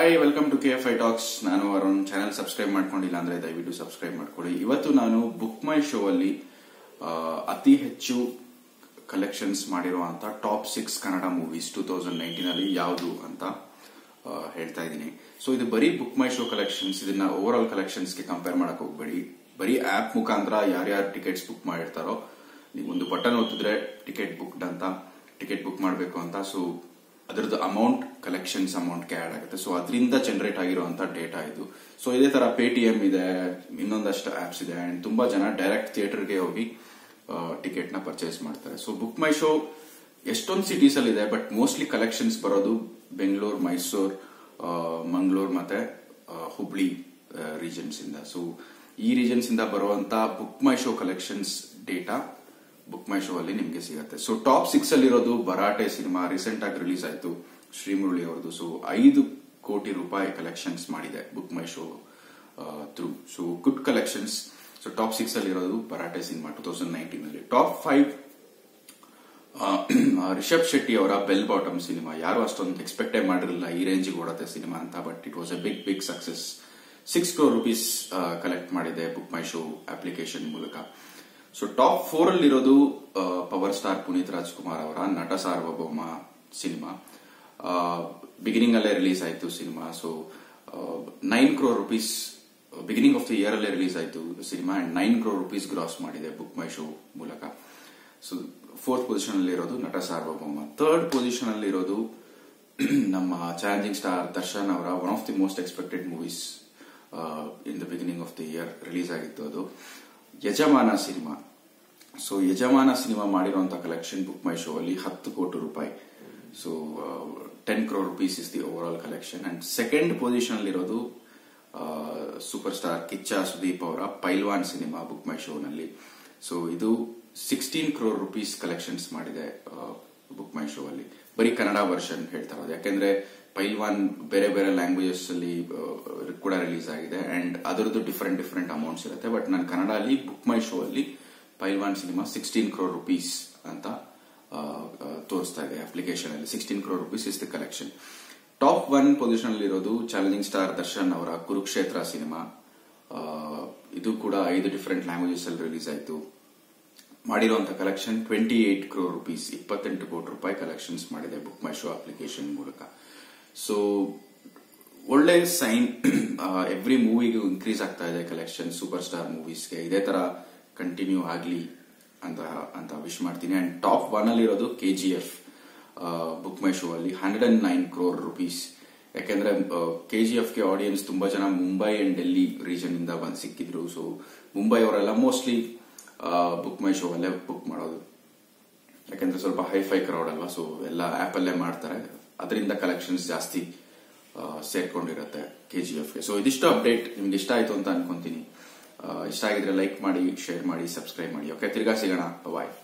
hi welcome to K F I talks ನಾನು Arun channel subscribe ಮಾಡ್ಕೊಂಡಿಲ್ಲ ಅಂದ್ರೆ ದಯವಿಟ್ಟು ಸಬ್ಸ್ಕ್ರೈಬ್ ಮಾಡ್ಕೊಳ್ಳಿ ಇವತ್ತು ನಾನು ಬುಕ್ ಮೈ ಶೋ ಅಲ್ಲಿ ಆ, ಅತಿ ಹೆಚ್ಚು ಕಲೆಕ್ಷನ್ಸ್ ಮಾಡಿರುವಂತ top six Kannada movies two thousand nineteen ಅಲ್ಲಿ ಯಾವುದು ಅಂತ ಆ, ಹೇಳ್ತಾ ಇದ್ದೀನಿ ಸೊ ಇದು ಬರೀ ಬುಕ್ ಮೈ ಶೋ ಕಲೆಕ್ಷನ್ಸ್ ಇದನ್ನ ಓವರ್ ಆಲ್ ಕಲೆಕ್ಷನ್ಸ್ಗೆ ಕಂಪೇರ್ ಮಾಡಕ್ ಹೋಗ್ಬೇಡಿ ಬರೀ ಆಪ್ ಮುಖಾಂತರ ಯಾರ್ಯಾರು ಟಿಕೆಟ್ಸ್ ಬುಕ್ ಮಾಡಿರ್ತಾರೋ ನೀವು ಒಂದು ಬಟನ್ ಒತ್ತಿದ್ರೆ ಟಿಕೆಟ್ ಬುಕ್ಡ್ ಅಂತ ಟಿಕೆಟ್ ಬುಕ್ ಮಾಡಬೇಕು ಅಂತ ಸೊ ಅದರದ್ದು ಅಮೌಂಟ್ ಕಲೆಕ್ಷನ್ಸ್ ಅಮೌಂಟ್ಗೆ ಆಡ್ ಆಗುತ್ತೆ ಸೊ ಅದರಿಂದ ಜನರೇಟ್ ಆಗಿರುವಂತ ಡೇಟಾ ಇದು ಸೊ ಇದೇ ತರ ಪೇಟಿಎಂ ಇದೆ ಇನ್ನೊಂದಷ್ಟು ಆಪ್ಸ್ ಇದೆ ಅಂಡ್ ತುಂಬಾ ಜನ ಡೈರೆಕ್ಟ್ ಥಿಯೇಟರ್ಗೆ ಹೋಗಿ ಟಿಕೆಟ್ ನ ಪರ್ಚೇಸ್ ಮಾಡ್ತಾರೆ ಸೊ ಬುಕ್ ಮೈ ಶೋ ಎಷ್ಟೊಂದು ಸಿಟೀಸ್ ಅಲ್ಲಿ ಇದೆ ಬಟ್ ಮೋಸ್ಟ್ಲಿ ಕಲೆಕ್ಷನ್ಸ್ ಬರೋದು ಬೆಂಗಳೂರು ಮೈಸೂರು ಮಂಗಳೂರು ಮತ್ತೆ ಆ, ಹುಬ್ಳಿ ರೀಜನ್ಸ್ ಇಂದ ಸೊ ಈ ರೀಜನ್ಸ್ ಇಂದ ಬರುವಂತ book my show collections data book my show ಅಲ್ಲಿ ನಿಮ್ಗೆ ಸಿಗುತ್ತೆ ಸೊ ಟಾಪ್ ಸಿಕ್ಸ್ ಅಲ್ಲಿ ಇರೋದು ಬರಾಟೆ ಸಿನಿಮಾ ರೀಸೆಂಟ್ ಆಗಿ ರಿಲೀಸ್ ಆಯ್ತು ಶ್ರೀಮುರಳಿ ಅವರದು ಸೊ ಐದು ಕೋಟಿ ರೂಪಾಯಿ ಕಲೆಕ್ಷನ್ಸ್ ಮಾಡಿದೆ book my show through so good collections so top six ಅಲ್ಲಿ ಇರೋದು Bharaate cinema two thousand nineteen ಅಲ್ಲಿ ಟಾಪ್ ಫೈವ್ ರಿಷಬ್ ಶೆಟ್ಟಿ ಅವರ ಬೆಲ್ ಬಾಟಮ್ ಸಿನಿಮಾ ಯಾರು ಅಷ್ಟೊಂದು ಎಕ್ಸ್ಪೆಕ್ಟೇ ಮಾಡಿರಲಿಲ್ಲ ಈ ರೇಂಜಿಗೆ ಓಡತ್ತೆ ಸಿನಿಮಾ ಅಂತ but it was a big big success six crore rupees collect ಮಾಡಿದೆ ಬುಕ್ ಮೈ ಶೋ ಅಪ್ಲಿಕೇಶನ್ ಮೂಲಕ ಸೊ ಟಾಪ್ ಫೋರ್ ಅಲ್ಲಿ ಇರೋದು ಪವರ್ ಸ್ಟಾರ್ ಪುನೀತ್ ರಾಜ್ಕುಮಾರ್ ಅವರ ನಟ ಸಾರ್ವಭೌಮ ಸಿನಿಮಾ ಬಿಗಿನಿಂಗ್ ಅಲ್ಲೇ ರಿಲೀಸ್ ಆಯ್ತು cinema so nine crore rupees beginning of the year ಅಲ್ಲೇ release ಆಯ್ತು cinema and nine crore rupees gross ಮಾಡಿದೆ ಬುಕ್ ಮೈ ಶೋ ಮೂಲಕ ಸೊ ಫೋರ್ತ್ ಪೊಸಿಷನ್ ಅಲ್ಲಿ ಇರೋದು ನಟ ಸಾರ್ವಭೌಮ ಥರ್ಡ್ ಪೊಸಿಷನ್ ಅಲ್ಲಿ ಇರೋದು ನಮ್ಮ ಚಾಲೆಂಜಿಂಗ್ ಸ್ಟಾರ್ ದರ್ಶನ್ ಅವರ one of the most expected movies in the beginning of the year release ಆಗಿತ್ತು ಅದು Yajamana cinema so Yajamana cinema ಮಾಡಿರುವಂತಹ ಕಲೆಕ್ಷನ್ ಬುಕ್ ಮೈ ಶೋ ಅಲ್ಲಿ ಹತ್ತು ಕೋಟಿ ರೂಪಾಯಿ so ten crore rupees is the over all collection and second position ಅಲ್ಲಿ ಇರೋದು super star Kichcha Sudeep ಅವರ Pailwaan cinema book my show ನಲ್ಲಿ ಸೊ ಇದು ಸಿಕ್ಸ್ಟೀನ್ ಕ್ರೋರ್ ರುಪೀಸ್ ಕಲೆಕ್ಷನ್ಸ್ ಮಾಡಿದೆ ಬುಕ್ ಮೈ ಶೋ ಅಲ್ಲಿ ಬರೀ ಕನ್ನಡ ವರ್ಷನ್ ಹೇಳ್ತಾ ಇರೋದು ಯಾಕೆಂದ್ರೆ ಪೈಲ್ವಾನ್ ಬೇರೆ ಬೇರೆ ಲ್ಯಾಂಗ್ವೇಜಸ್ ಅಲ್ಲಿ ಆ, ಕೂಡ ರಿಲೀಸ್ ಆಗಿದೆ ಅಂಡ್ ಅದರದ್ದು ಡಿಫರೆಂಟ್ ಡಿಫರೆಂಟ್ ಅಮೌಂಟ್ಸ್ ಇರುತ್ತೆ ಬಟ್ ನಾನು ಕನ್ನಡ ಅಲ್ಲಿ ಬುಕ್ ಮೈ ಶೋ ಅಲ್ಲಿ Pailwaan cinema sixteen crore rupees ಅಂತ ಆ, ಆ, ತೋರಿಸ್ತಾ ಇದೆ ಅಪ್ಲಿಕೇಶನ್ ಅಲ್ಲಿ sixteen crore rupees is the collection top one position ಅಲ್ಲಿ ಇರೋದು ಚಾಲೆಂಜಿಂಗ್ ಸ್ಟಾರ್ ದರ್ಶನ್ ಅವರ ಕುರುಕ್ಷೇತ್ರ ಸಿನಿಮಾ ಆ, ಇದು ಕೂಡ ಐದು ಡಿಫರೆಂಟ್ ಲ್ಯಾಂಗ್ವೇಜಸ್ ಅಲ್ಲಿ ರಿಲೀಸ್ ಆಯ್ತು ಮಾಡಿರುವಂತ collection twenty eight crore rupees ಇಪ್ಪತ್ತೆಂಟು ಕೋಟಿ ರೂಪಾಯಿ ಕಲೆಕ್ಷನ್ಸ್ ಮಾಡಿದೆ ಬುಕ್ ಮೈ ಶೋ ಅಪ್ಲಿಕೇಶನ್ ಮೂಲಕ ಸೊ ಒಳ್ಳೆ ಸೈನ್ ಎವ್ರಿ ಮೂವಿಗೂ ಇನ್ಕ್ರೀಸ್ ಆಗ್ತಾ ಇದೆ ಕಲೆಕ್ಷನ್ ಸೂಪರ್ ಸ್ಟಾರ್ ಮೂವೀಸ್ಗೆ ಇದೇ ತರ ಕಂಟಿನ್ಯೂ ಆಗಲಿ ಅಂತ ಅಂತ ವಿಶ್ ಮಾಡ್ತೀನಿ ಅಂಡ್ ಟಾಪ್ ಒನ್ ಅಲ್ಲಿ ಇರೋದು K G F book my show ಅಲ್ಲಿ hundred and nine crore rupees ಯಾಕೆಂದ್ರೆ ಕೆ ಜಿ ಎಫ್ ಗೆ ಆಡಿಯನ್ಸ್ ತುಂಬಾ ಜನ ಮುಂಬೈ ಅಂಡ್ ಡೆಲ್ಲಿ ರೀಜನ್ ಇಂದ ಬಂದು ಸಿಕ್ಕಿದ್ರು ಸೊ ಮುಂಬೈ ಅವರೆಲ್ಲ ಮೋಸ್ಟ್ಲಿ ಬುಕ್ ಮೈ ಶೋ ಅಲ್ಲೇ ಬುಕ್ ಮಾಡೋದು ಯಾಕಂದ್ರೆ ಸ್ವಲ್ಪ ಹೈಫೈ ಕ್ರೌಡ್ ಅಲ್ವಾ ಸೊ ಎಲ್ಲ ಆಪ್ ಅಲ್ಲೇ ಮಾಡ್ತಾರೆ ಅದರಿಂದ ಕಲೆಕ್ಷನ್ಸ್ ಜಾಸ್ತಿ ಆ, ಸೇರ್ಕೊಂಡಿರುತ್ತೆ ಕೆ ಜಿ ಎಫ್ಗೆ ಸೊ ಇದಿಷ್ಟು ಅಪ್ಡೇಟ್ ನಿಮ್ಗೆ ಇಷ್ಟ ಆಯ್ತು ಅಂತ ಅನ್ಕೊಂತೀನಿ ಆ, ಇಷ್ಟ ಆಗಿದ್ರೆ ಲೈಕ್ ಮಾಡಿ ಶೇರ್ ಮಾಡಿ ಸಬ್ಸ್ಕ್ರೈಬ್ ಮಾಡಿ ಓಕೆ ತಿರ್ಗಾ ಸಿಗೋಣ ಬಾಯ್